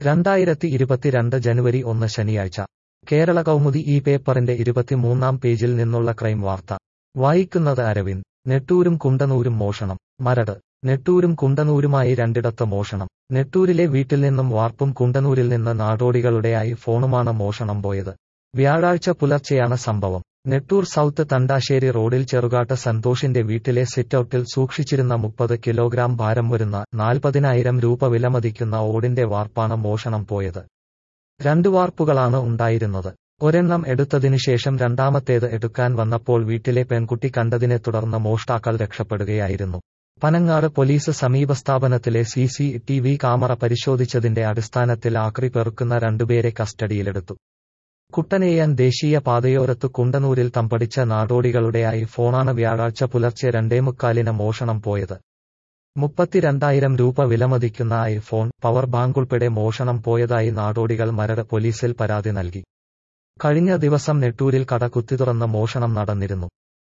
രണ്ടായിരത്തി ഇരുപത്തിരണ്ട് ജനുവരി ഒന്ന് ശനിയാഴ്ച കേരള കൗമുദി ഈ പേപ്പറിന്റെ ഇരുപത്തിമൂന്നാം പേജിൽ നിന്നുള്ള ക്രൈം വാർത്ത വായിക്കുന്നത് അരവിന്ദ് നെട്ടൂരും കുണ്ടനൂരും മോഷണം മരട് നെട്ടൂരും കുണ്ടനൂരുമായി രണ്ടിടത്ത് മോഷണം നെട്ടൂരിലെ വീട്ടിൽ നിന്നും വാർപ്പും കുണ്ടനൂരിൽ നിന്ന് നാടോടികളുടെ ഐഫോണുമാണ് മോഷണം പോയത് വ്യാഴാഴ്ച പുലർച്ചെയാണ് സംഭവം നെട്ടൂർ സൗത്ത് തണ്ടാശ്ശേരി റോഡിൽ ചെറുകാട്ട് സന്തോഷിന്റെ വീട്ടിലെ സിറ്റൌട്ടിൽ സൂക്ഷിച്ചിരുന്ന മുപ്പത് കിലോഗ്രാം ഭാരം വരുന്ന നാൽപ്പതിനായിരം രൂപ വിലമതിക്കുന്ന ഓടിന്റെ വാർപ്പാണ് മോഷണം പോയത് രണ്ട് വാർപ്പുകളാണ് ഉണ്ടായിരുന്നത് ഒരെണ്ണം എടുത്തതിനുശേഷം രണ്ടാമത്തേത് എടുക്കാൻ വന്നപ്പോൾ വീട്ടിലെ പെൺകുട്ടി കണ്ടതിനെ തുടർന്ന് മോഷ്ടാക്കൾ രക്ഷപ്പെടുകയായിരുന്നു പനങ്ങാട് പോലീസ് സമീപസ്ഥാപനത്തിലെ C C T V camera പരിശോധിച്ചതിന്റെ അടിസ്ഥാനത്തിൽ ആക്രി പെറുക്കുന്ന രണ്ടുപേരെ കസ്റ്റഡിയിലെടുത്തു കുട്ടനെയ്യാൻ ദേശീയ പാതയോരത്ത് കുണ്ടനൂരിൽ തമ്പടിച്ച നാടോടികളുടെ ഐഫോണാണ് വ്യാഴാഴ്ച പുലർച്ചെ രണ്ടേമുക്കാലിന് മോഷണം പോയത് മുപ്പത്തിരണ്ടായിരം രൂപ വിലമതിക്കുന്ന ഐഫോൺ പവർ ബാങ്ക് ഉൾപ്പെടെ മോഷണം പോയതായി നാടോടികൾ മരട് പോലീസിൽ പരാതി നൽകി കഴിഞ്ഞ ദിവസം നെട്ടൂരിൽ കട കുത്തിത്തുറന്ന് മോഷണം നടന്നിരുന്നു